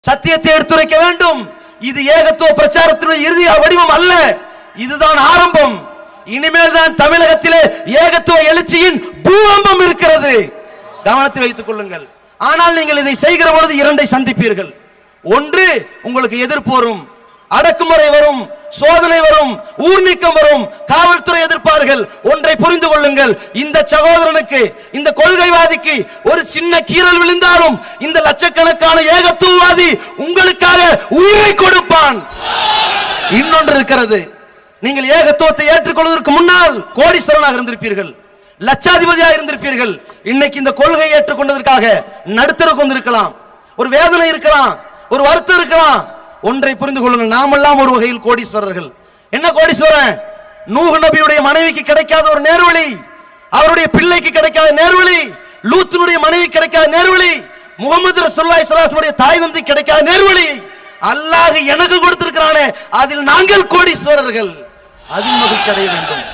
சத்தியத்தை எடுத்துரைக்க வேண்டும் இது ஏகத்துவ பிரச்சாரத்தினுடைய இறுதி வடிவம் அல்ல இதுதான் ஆரம்பம் இனிமேல் தான் தமிழகத்திலே ஏகத்துவ எழுச்சியின் பூகம்பம் இருக்கிறது கவனத்தில் வைத்துக் கொள்ளுங்கள் ஆனால் நீங்கள் இதை செய்கிற பொழுது இரண்டை சந்திப்பீர்கள் ஒன்று உங்களுக்கு எதிர்ப்பு வரும் அடக்குமுறை வரும் சோதனை வரும் ஊர் நீக்கம் வரும் காவல்துறை எதிர்ப்பார்கள் ஒன்றை புரிந்து கொள்ளுங்கள் இந்த சகோதரனுக்கு இந்த கொள்கைவாதிக்கு ஒரு சின்ன கீறல் விழுந்தாலும் இந்த லட்சக்கணக்கான ஏகத்துவவாதி உங்களுக்காக உயிரை கொடுப்பான் இன்னொன்று இருக்கிறது நீங்கள் ஏகத்துவத்தை ஏற்றுக்கொள்வதற்கு முன்னால் கோடீஸ்வரனாக இருந்திருப்பீர்கள் லட்சாதிபதியாக இருந்திருப்பீர்கள் இன்னைக்கு இந்த கொள்கையை ஏற்றுக்கொண்டதற்காக நடுத்தருக்கு வந்திருக்கலாம் ஒரு வேதனை இருக்கலாம் ஒரு வருத்தம் இருக்கலாம் ஒன்றை புரிந்து கொள்ளுங்கள் நாமெல்லாம் ஒரு வகையில் கோடீஸ்வரர்கள் என்ன கோடீஸ்வரன் நூஹ் நபியுடைய மனைவிக்கு கிடைக்காத ஒரு நேர்வழி அவருடைய பிள்ளைக்கு கிடைக்காத நேர்வழி லூத்தினுடைய மனைவி கிடைக்காத நேர்வழி முகமது ரசூலுல்லாஹி ஸல்லல்லாஹு அலைஹி வஸல்லம் தாய் தந்தை கிடைக்காத நேர்வழி அல்லாஹ் எனக்கு கொடுத்திருக்கிறானே அதில் நாங்கள் கோடீஸ்வரர்கள் அதில் மகிழ்ச்சி அடைய வேண்டும்